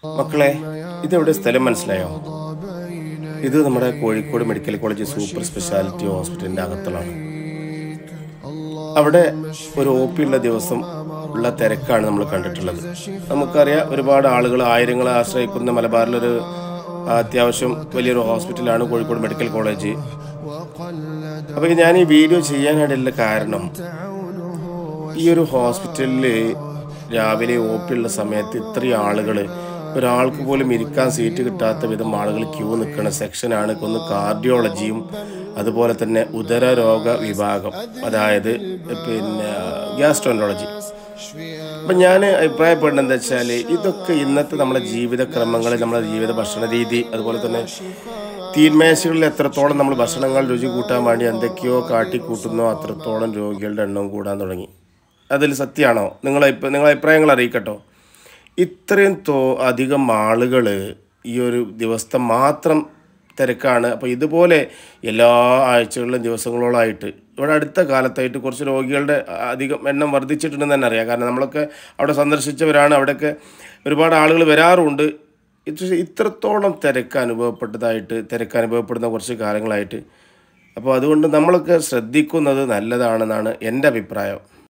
മക്കളെ ഇതെവിടെ സ്ഥലം മനസ്സിലായോ ഇത് നമ്മുടെ Kozhikode medical college super speciality ഹോസ്പിറ്റലിന്റെ അകത്തുള്ളതാണ് അവിടെ ഒരു ഒ പി ഉള്ള ദിവസം ഉള്ള തിരക്കാണ് നമ്മൾ കണ്ടിട്ടുള്ളത് നമുക്കറിയാം ഒരുപാട് ആളുകൾ ആയിരങ്ങളെ ആശ്രയിക്കുന്ന മലബാറിലൊരു അത്യാവശ്യം വലിയൊരു ഹോസ്പിറ്റലാണ് കോഴിക്കോട് മെഡിക്കൽ കോളേജ് അപ്പോൾ ഞാൻ ഈ വീഡിയോ ചെയ്യാനായിട്ടുള്ള കാരണം ഈ ഒരു ഹോസ്പിറ്റലിൽ രാവിലെ ഒ പി ഉള്ള സമയത്ത് ഇത്രയും ആളുകൾ ഒരാൾക്ക് പോലും ഇരിക്കാൻ സീറ്റ് കിട്ടാത്ത വിധം ആളുകൾ ക്യൂ നിൽക്കുന്ന സെക്ഷനാണ് ഒന്ന് കാർഡിയോളജിയും അതുപോലെ തന്നെ ഉദരരോഗ വിഭാഗം അതായത് പിന്നെ ഗ്യാസ്ട്രോൻറ്റോളജി അപ്പം ഞാൻ അഭിപ്രായപ്പെടുന്നത് എന്താ വെച്ചാൽ ഇതൊക്കെ ഇന്നത്തെ നമ്മുടെ ജീവിതക്രമങ്ങൾ നമ്മുടെ ജീവിത ഭക്ഷണ രീതി അതുപോലെ തന്നെ തീന്മേശകളിൽ എത്രത്തോളം നമ്മൾ ഭക്ഷണങ്ങൾ രുചി കൂട്ടാൻ വേണ്ടി എന്തൊക്കെയോ കാട്ടിക്കൂട്ടുന്നോ അത്രത്തോളം രോഗികളുടെ എണ്ണവും കൂടാൻ തുടങ്ങി അതിൽ സത്യമാണോ നിങ്ങളെ നിങ്ങളെ അഭിപ്രായങ്ങൾ അറിയിക്കട്ടോ ഇത്രയും തോ അധികം ആളുകൾ ഈ ഒരു ദിവസത്തെ മാത്രം തിരക്കാണ് അപ്പോൾ ഇതുപോലെ എല്ലാ ആഴ്ചകളിലും ദിവസങ്ങളോളായിട്ട് ഇവിടെ അടുത്ത കാലത്തായിട്ട് കുറച്ച് രോഗികളുടെ അധികം എണ്ണം വർദ്ധിച്ചിട്ടുണ്ടെന്ന് തന്നെ അറിയാം കാരണം നമ്മളൊക്കെ അവിടെ സന്ദർശിച്ചവരാണ് അവിടെയൊക്കെ ഒരുപാട് ആളുകൾ വരാറുമുണ്ട് ഇത് ഇത്രത്തോളം തിരക്ക് അനുഭവപ്പെട്ടതായിട്ട് തിരക്ക് അനുഭവപ്പെടുന്ന കുറച്ച് കാലങ്ങളായിട്ട് അപ്പോൾ അതുകൊണ്ട് നമ്മളൊക്കെ ശ്രദ്ധിക്കുന്നത് നല്ലതാണെന്നാണ് എൻ്റെ അഭിപ്രായം